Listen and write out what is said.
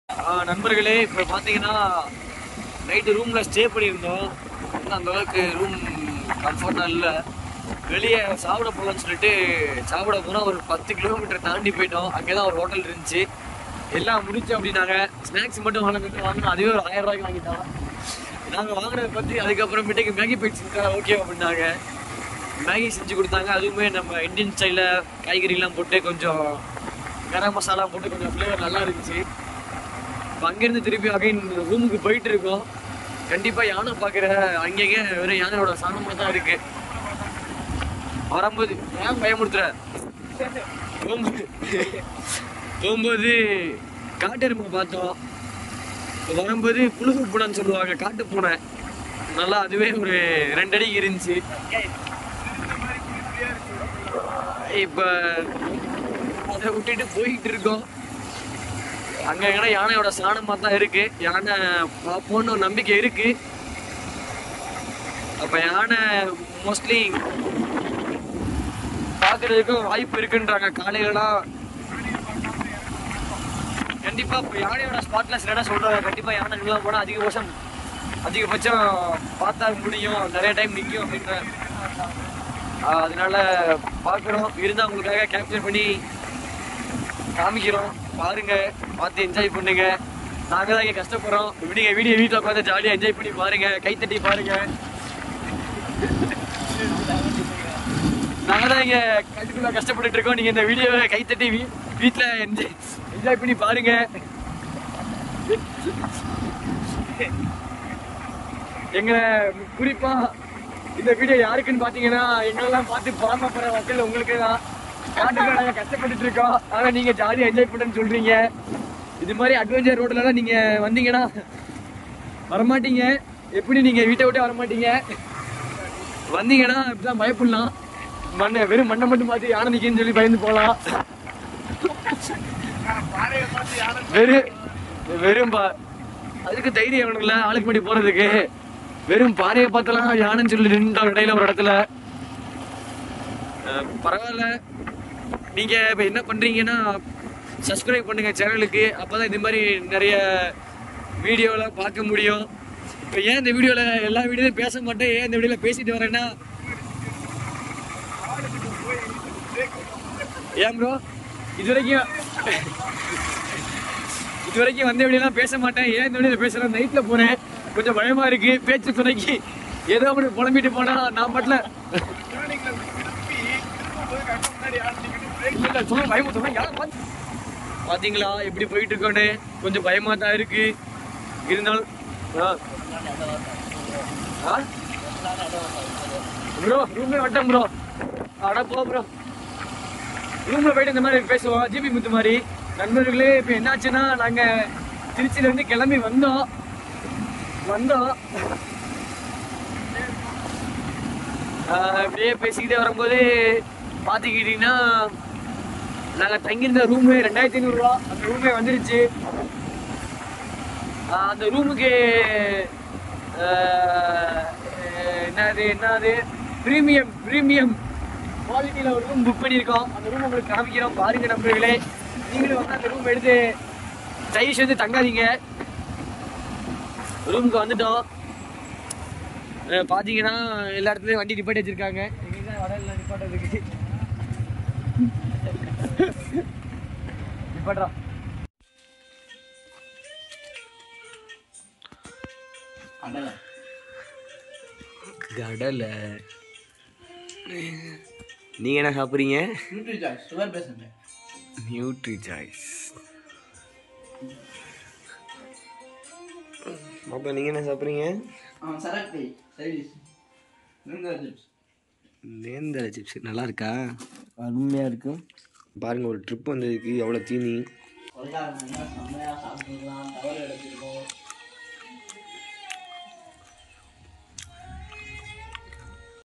ஆ, நண்பர்களே இப்போ பார்த்தீங்கன்னா நைட்டு ரூமில் ஸ்டே பண்ணியிருந்தோம் இன்னும் அந்த அளவுக்கு ரூம் கம்ஃபர்ட்டாக இல்லை வெளியே சாப்பிட போகலான்னு சொல்லிட்டு சாப்பிட போனால் ஒரு பத்து கிலோமீட்டர் தாண்டி போயிட்டோம் அங்கே தான் ஒரு ஹோட்டல் இருந்துச்சு எல்லாம் முடிச்சு அப்படின்னாங்க ஸ்நாக்ஸ் மட்டும் வாங்கிட்டு வாங்கினோம் அதுவே ஒரு ஆயிரம் ரூபாய்க்கு வாங்கிட்டோம் நாங்கள் வாங்கினதை பற்றி அதுக்கப்புறமேட்டுக்கு மேகி போயிடுச்சு ஓகே அப்படின்னாங்க மேகி செஞ்சு கொடுத்தாங்க அதுவுமே நம்ம இந்தியன் ஸ்டைலில் காய்கறிலாம் போட்டு கொஞ்சம் கரம் மசாலா போட்டு கொஞ்சம் ஃப்ளேவர் நல்லா இருந்துச்சு இப்போ அங்கேருந்து திருப்பி அகைன் ரூமுக்கு போயிட்டு இருக்கோம் கண்டிப்பாக யானை பார்க்குற அங்கங்கே வெறும் யானையோட சாணமாக தான் இருக்கு வரும்போது ஏன் பயமுறுத்துற போகும்போது போகும்போது காட்டெருமை பார்த்தோம் வரும்போது புழுகு பூனைன்னு சொல்லுவாங்க காட்டு பூனை நல்லா அதுவே ஒரு ரெண்டு அடிக்கு இருந்துச்சு இப்போ அதை விட்டுட்டு போயிட்டு இருக்கோம் அங்க எங்கன்னா யானையோட சாணமா தான் இருக்கு யானை பார்ப்போம்னு ஒரு நம்பிக்கை இருக்கு அப்ப யானை மோஸ்ட்லி பாக்குறதுக்கும் வாய்ப்பு இருக்குன்றாங்க காலையிலலாம் கண்டிப்பா இப்போ யானையோட ஸ்பாட்ல சில இடம் சொல்றாங்க கண்டிப்பா யானைகள்லாம் போனா அதிகபட்சம் அதிகபட்சம் பார்த்தா முடியும் நிறைய டைம் நிற்கும் அப்படின்ற ஆஹ் அதனால பார்க்குறோம் இருந்தா உங்களுக்காக கேப்சர் பண்ணி காமிக்கிறோம் பாருங்க பார்த்து என்ஜாய் பண்ணுங்க நாங்க தான் இங்க கஷ்டப்படுறோம் இப்படிங்க வீடியோ வீட்டில் உட்காந்து ஜாலியா என்ஜாய் பண்ணி பாருங்க கைத்தட்டி பாருங்க நாங்க தான் இங்க கட்டுக்குள்ள கஷ்டப்பட்டுட்டு இருக்கோம் நீங்க இந்த வீடியோவை கைத்தட்டி வீ வீட்டில் என்ஜாய் என்ஜாய் பண்ணி பாருங்க எங்க குறிப்பா இந்த வீடியோ யாருக்குன்னு பாத்தீங்கன்னா எங்களெல்லாம் பார்த்து பொறாமப்படுற மக்கள் உங்களுக்கு தான் காட்டுக்குள்ள நாங்க கஷ்டப்பட்டுட்டு இருக்கோம் ஆனா நீங்க ஜாலியா என்ஜாய் பண்ணுன்னு சொல்றீங்க இது மாதிரி அட்வென்ச்சர் ரோட்ல எல்லாம் நீங்க வந்தீங்கன்னா வரமாட்டீங்க எப்படி நீங்க வீட்டை விட்டே வரமாட்டீங்க வந்தீங்கன்னா இப்படிதான் பயப்படலாம் மண்ணை வெறும் மண்ணை மட்டும் பார்த்து யானை நிற்கின்னு சொல்லி பயந்து போகலாம் வெறும் வெறும் பா அதுக்கு தைரியம் வேணும்ல ஆளுக்கு முன்னாடி போறதுக்கு வெறும் பாறையை பார்த்தலாம் யானைன்னு சொல்லி நின்றோம் இடையில ஒரு இடத்துல அஹ் பரவாயில்ல நீங்க இப்ப என்ன பண்றீங்கன்னா சப்ஸ்கிரைப் பண்ணுங்க சேனலுக்கு அப்பதான் இந்த மாதிரி நிறைய வீடியோலாம் பார்க்க முடியும் இப்போ ஏன் இந்த வீடியோல எல்லா வீடியோலையும் பேச மாட்டேன் ஏன் இந்த வீடியோல பேசிட்டு வரேன்னா ஏன் ப்ரோ இது வரைக்கும் இது வரைக்கும் வந்த வீடியோலாம் பேச மாட்டேன் ஏன் இந்த வீடியோல பேசுறேன் நைட்ல போறேன் கொஞ்சம் பயமா இருக்கு பேச்சு துணைக்கு ஏதோ ஒன்று புலம்பிட்டு போனா நான் மட்டும் இல்ல, சொல்ல பயமா சொல்ல யாரை பார்த்து பாத்தீங்களா எப்படி போயிட்டு இருக்கோன்னு கொஞ்சம் பயமா தான் இருக்கு இருந்தாலும் ப்ரோ ரூம்ல வட்டம் ப்ரோ அட போ ப்ரோ ரூம்ல போயிட்டு இந்த மாதிரி பேசுவோம் ஜிபி முத்து மாதிரி நண்பர்களே இப்போ என்னாச்சுன்னா நாங்க திருச்சியில இருந்து கிளம்பி வந்தோம் வந்தோம் ஆஹ் அப்படியே பேசிக்கிட்டே வரும்போது பார்த்துக்கிட்டீங்கன்னா நாங்கள் தங்கியிருந்த ரூமு ரெண்டாயிரத்தி ஐநூறுரூவா அந்த ரூமே வந்துருச்சு ஆஹ் அந்த ரூமுக்கு என்னது என்னது ப்ரீமியம் ப்ரீமியம் குவாலிட்டியில் ஒரு ரூம் புக் பண்ணியிருக்கோம் அந்த ரூம் உங்களுக்கு காமிக்கிறோம் பாருங்க நண்பர்களே நீங்களும் வந்து அந்த ரூம் எடுத்து தயவு செய்து தங்காதீங்க ரூமுக்கு வந்துட்டோம் அஹ் பாத்தீங்கன்னா எல்லா இடத்துலயும் வண்டி நிப்பாட்டி வச்சிருக்காங்க எங்க தான் வடல நிப்பாட்டுறதுக்கு நிப்பாட்றா கடலை நீங்க என்ன சாப்பிட்றீங்க சுகர் பேஷண்ட் நியூட்ரி சாய்ஸ் பாப்பா நீங்க என்ன சாப்பிட்றீங்க அவன் சரக்கு சைடிஷ் சிப்ஸ் நேந்தர சிப்ஸ் நல்லா இருக்கா அருமையாக இருக்கும் பாருங்க ஒரு ட்ரிப் வந்ததுக்கு எவ்வளோ தீனி கொண்டாடுறாங்க செம்மையாக சாப்பிட்டுக்கலாம் டவர் எடுத்துருக்கோம்